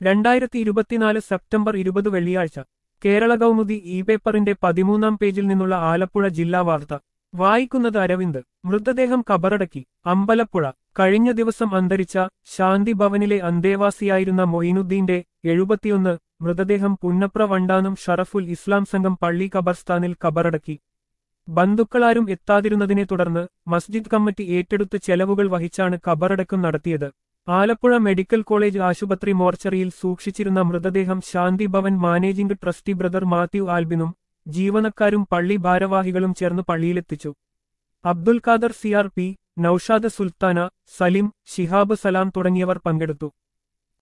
രണ്ടായിരത്തി ഇരുപത്തിനാല് സെപ്റ്റംബർ ഇരുപത് വെള്ളിയാഴ്ച കേരള കൗമുദി ഇ പേപ്പറിന്റെ പതിമൂന്നാം പേജിൽ നിന്നുള്ള ആലപ്പുഴ ജില്ലാ വാർത്ത വായിക്കുന്നത് അരവിന്ദ് മൃതദേഹം കബറടക്കി അമ്പലപ്പുഴ കഴിഞ്ഞ ദിവസം അന്തരിച്ച ശാന്തി ഭവനിലെ അന്തേവാസിയായിരുന്ന മൊയിനുദ്ദീന്റെ എഴുപത്തിയൊന്ന് മൃതദേഹം പുന്നപ്ര വണ്ടാനം ഷറഫുൽ ഇസ്ലാം സംഘം പള്ളി ഖബർസ്ഥാനിൽ കബറടക്കി ബന്ധുക്കളാരും എത്താതിരുന്നതിനെ തുടർന്ന് മസ്ജിദ് കമ്മിറ്റി ഏറ്റെടുത്ത് ചെലവുകൾ വഹിച്ചാണ് കബറടക്കം നടത്തിയത് ആലപ്പുഴ മെഡിക്കൽ കോളേജ് ആശുപത്രി മോർച്ചറിയിൽ സൂക്ഷിച്ചിരുന്ന മൃതദേഹം Shanti Bhavan managing trustee brother Mathew ആൽബിനും ജീവനക്കാരും പള്ളി ഭാരവാഹികളും ചേർന്ന് പള്ളിയിലെത്തിച്ചു അബ്ദുൽ ഖാദർ സിആർ പി നൌഷാദ് സുൽത്താന സലിം ഷിഹാബ് സലാം തുടങ്ങിയവർ പങ്കെടുത്തു